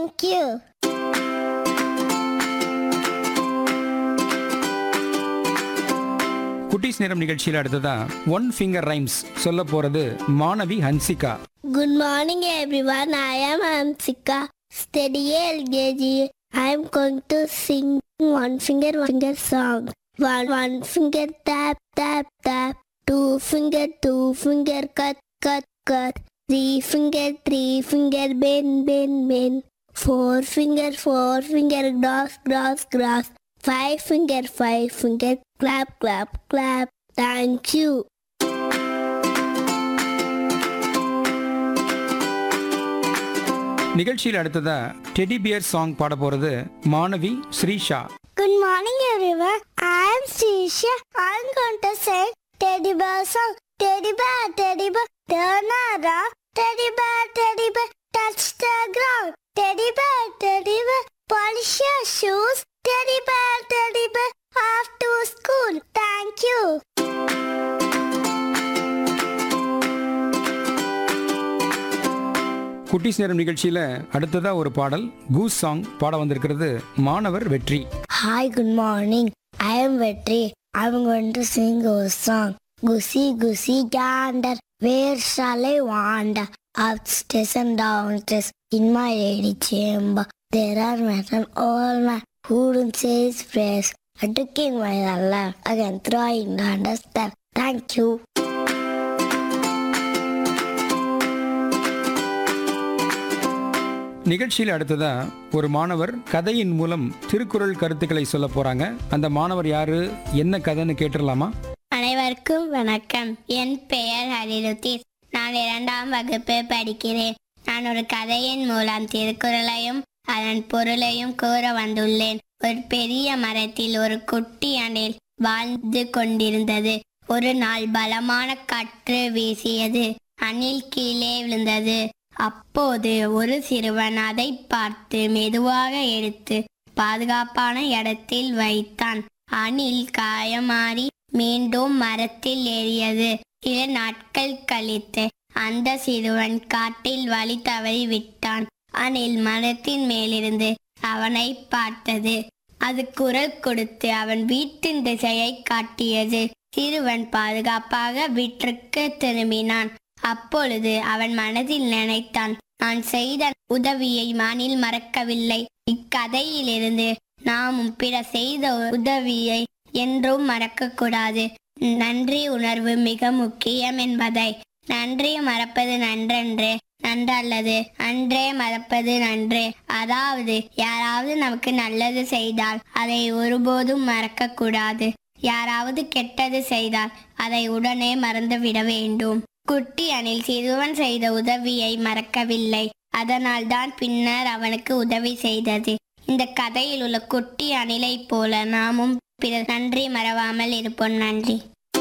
Thank you. குட்டீஸ் நேரம் நிகழ்ச்சியில் அடுத்ததா ஒன் ஃபிங்கர் ரைம்ஸ் சொல்ல போறது மாணவி Hansika Good morning, everyone. I am Amsika. Steady LKG. I am going to sing one finger, one finger song. One, one finger tap, tap, tap. Two finger, two finger cut, cut, cut. Three finger, three finger bend, bend, bend. Four finger, four finger cross, cross, cross. Five finger, five finger clap, clap, clap. Thank you. நிகழ்ச்சியில் அடுத்ததா teddy bear song பாட போறது மாணவி Srisha Good morning, everyone. I am Srisha. I'm going to sing Teddy Bear song. Teddy bear, teddy bear, turn around. Teddy bear, teddy bear, touch the ground. Teddy bear, teddy bear, polish your shoes. Teddy bear, teddy bear, off to school. Thank you. குட்டீஸ் நேரம் நிகழ்ச்சியில அடுத்ததா ஒரு பாடல் goose song பாட வந்திருக்கிறது மாணவர் வெற்றி Hi, good morning. I am Vetri. I'm going to sing a song. Goosey, goosey gander, where shall I wander? Upstairs and downstairs in my lady chamber. There are men and all men who don't say his praise. I took in my life again trying to understand. Thank you. நிகழ்ச்சியில் அடுத்ததா ஒரு மாணவர் கதையின் மூலம் திருக்குறள் கருத்துக்களை சொல்ல போறாங்க அந்த மாணவர் யாரு என்ன கதைன்னு கேட்டுடலாமா அனைவருக்கும் வணக்கம் என் பெயர் ஹரிருத்தி நான் இரண்டாம் வகுப்பு படிக்கிறேன் நான் ஒரு கதையின் மூலம் திருக்குறளையும் அதன் பொருளையும் கூற வந்துள்ளேன் ஒரு பெரிய மரத்தில் ஒரு குட்டி அணில் வாழ்ந்து கொண்டிருந்தது ஒரு நாள் பலமான காற்று வீசியது அணில் கீழே விழுந்தது அப்போது ஒரு சிறுவன் அதை பார்த்து மெதுவாக எடுத்து பாதுகாப்பான இடத்தில் வைத்தான் அணில் காயமாறி மீண்டும் மரத்தில் ஏறியது சில நாட்கள் கழித்து அந்த சிறுவன் காட்டில் வழி தவறி விட்டான் அணில் மரத்தின் மேலிருந்து அவனை பார்த்தது அது குரல் கொடுத்து அவன் வீட்டின் திசையை காட்டியது சிறுவன் பாதுகாப்பாக வீட்டிற்கு திரும்பினான் அப்பொழுது அவன் மனதில் நினைத்தான் நான் செய்த உதவியை மணில் மறக்கவில்லை இக்கதையிலிருந்து நாமும் பிற செய்த உதவியை என்றும் மறக்கக்கூடாது நன்றி உணர்வு மிக முக்கியம் என்பதை நன்றி மறப்பது நன்றன்று நன்றல்லது அன்றே மறப்பது நன்று அதாவது யாராவது நமக்கு நல்லது செய்தால் அதை ஒருபோதும் மறக்கக்கூடாது யாராவது கெட்டது செய்தால் அதை உடனே மறந்துவிட வேண்டும் குட்டி அணில் சிறுவன் செய்த உதவியை மறக்கவில்லை அதனால்தான் பின்னர் அவனுக்கு உதவி செய்தது இந்த கதையில் உள்ள குட்டி அணிலைப் போல நாமும் பிறர் நன்றி மறவாமல் இருப்போம் நன்றி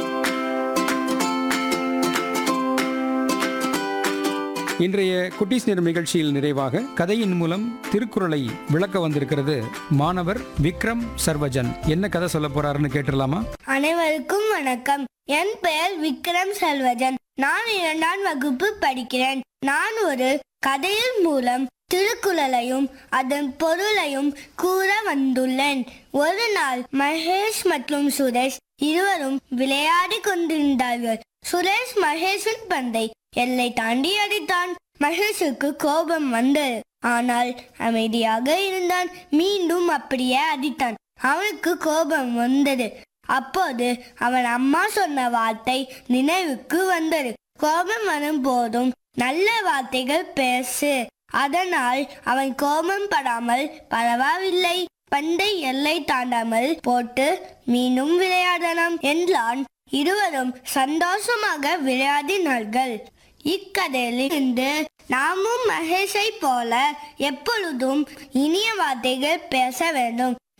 இன்றைய குட்டீஸ் நேரம் நிகழ்ச்சியில் நிறைவாக கதையின் மூலம் திருக்குறளை விளக்க வந்திருக்கிறது மாணவர் விக்ரம் சர்வஜன் என்ன கதை சொல்ல போறாருன்னு கேட்டுடலாமா அனைவருக்கும் வணக்கம் என் பெயர் விக்ரம் செல்வஜன் நான் இரண்டாம் வகுப்பு படிக்கிறேன் நான் ஒரு கதையின் மூலம் திருக்குறளையும் அதன் பொருளையும் கூற வந்துள்ளேன் ஒரு நாள் மகேஷ் மற்றும் சுரேஷ் இருவரும் விளையாடி கொண்டிருந்தார்கள் சுரேஷ் மகேஷின் பந்தை எல்லை தாண்டி அடித்தான் மகேஷுக்கு கோபம் வந்தது ஆனால் அமைதியாக இருந்தான் மீண்டும் அப்படியே அடித்தான் அவனுக்கு கோபம் வந்தது அப்போது அவன் அம்மா சொன்ன வார்த்தை நினைவுக்கு வந்தது கோபம் வரும் போதும் நல்ல வார்த்தைகள் பேசு அதனால் அவன் கோபம் படாமல் பரவாயில்லை பந்தை எல்லை தாண்டாமல் போட்டு மீண்டும் விளையாடலாம் என்றான் இருவரும் சந்தோஷமாக விளையாடினார்கள் இக்கதையிலிருந்து நாமும் மகேஷை போல எப்பொழுதும் இனிய வார்த்தைகள் பேச வேண்டும்